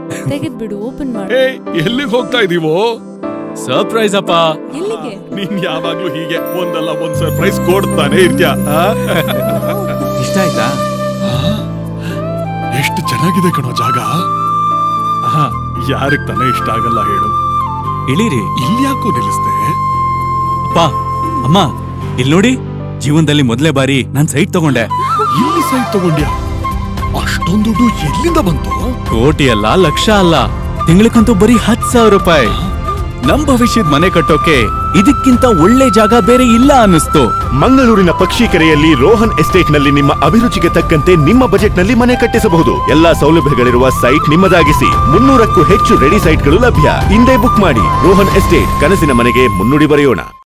ತೆಗೆದ್ಬಿಡು ಓಪನ್ ಮಾಡು ಏ ಎಲ್ಲಿಗೆ ಹೋಗ್ತಾ ಇದೀವೋ ಸರ್ಪ್ರೈಸ್ ಅಪ್ಪ ಎಲ್ಲಿಗೆ ನೀನ್ ಯಾವಾಗ್ಲೂ ಹೀಗೆ ಒಂದಲ್ಲ ಒಂದ್ ಸರ್ಪ್ರೈಸ್ ಕೊಡ್ತಾನೆ ಇರ್ತ್ಯಾ ಆ? ಇಷ್ಟ ಆಯ್ತಾ ಎಷ್ಟು ಚೆನ್ನಾಗಿದೆ ಕಣೋ ಜಾಗ ಯಾರಿಗ್ ತಾನೇ ಇಷ್ಟ ಆಗಲ್ಲ ಹೇಳು ಇಳೀರಿ ಇಲ್ಯಾಕೋ ನಿಲ್ಲಿಸ್ದೆ ಅಪ್ಪ ಅಮ್ಮ ಇಲ್ಲಿ ನೋಡಿ ಜೀವನದಲ್ಲಿ ಮೊದಲೇ ಬಾರಿ ನಾನ್ ಸೈಟ್ ತಗೊಂಡೆ ಇಲ್ಲಿ ಸೈಟ್ ತಗೊಂಡ್ಯಾ ಅಷ್ಟೊಂದು ದುಡ್ಡು ಎಲ್ಲಿಂದ ಬಂತು ಕೋಟಿ ಅಲ್ಲ ಲಕ್ಷ ಅಲ್ಲ ತಿಂಗಳಕ್ಕಂತೂ ಬರೀ ಹತ್ ಸಾವಿರ ರೂಪಾಯಿ ನಮ್ ಭವಿಷ್ಯದ ಮನೆ ಕಟ್ಟೋಕೆ ಇದಕ್ಕಿಂತ ಒಳ್ಳೆ ಜಾಗ ಬೇರೆ ಇಲ್ಲ ಅನ್ನಿಸ್ತು ಮಂಗಳೂರಿನ ಪಕ್ಷಿಕೆರೆಯಲ್ಲಿ ರೋಹನ್ ಎಸ್ಟೇಟ್ನಲ್ಲಿ ನಿಮ್ಮ ಅಭಿರುಚಿಗೆ ತಕ್ಕಂತೆ ನಿಮ್ಮ ಬಜೆಟ್ನಲ್ಲಿ ಮನೆ ಕಟ್ಟಿಸಬಹುದು ಎಲ್ಲಾ ಸೌಲಭ್ಯಗಳಿರುವ ಸೈಟ್ ನಿಮ್ಮದಾಗಿಸಿ ಮುನ್ನೂರಕ್ಕೂ ಹೆಚ್ಚು ರೆಡಿ ಸೈಟ್ಗಳು ಲಭ್ಯ ಹಿಂದೆ ಬುಕ್ ಮಾಡಿ ರೋಹನ್ ಎಸ್ಟೇಟ್ ಕನಸಿನ ಮನೆಗೆ ಮುನ್ನುಡಿ ಬರೆಯೋಣ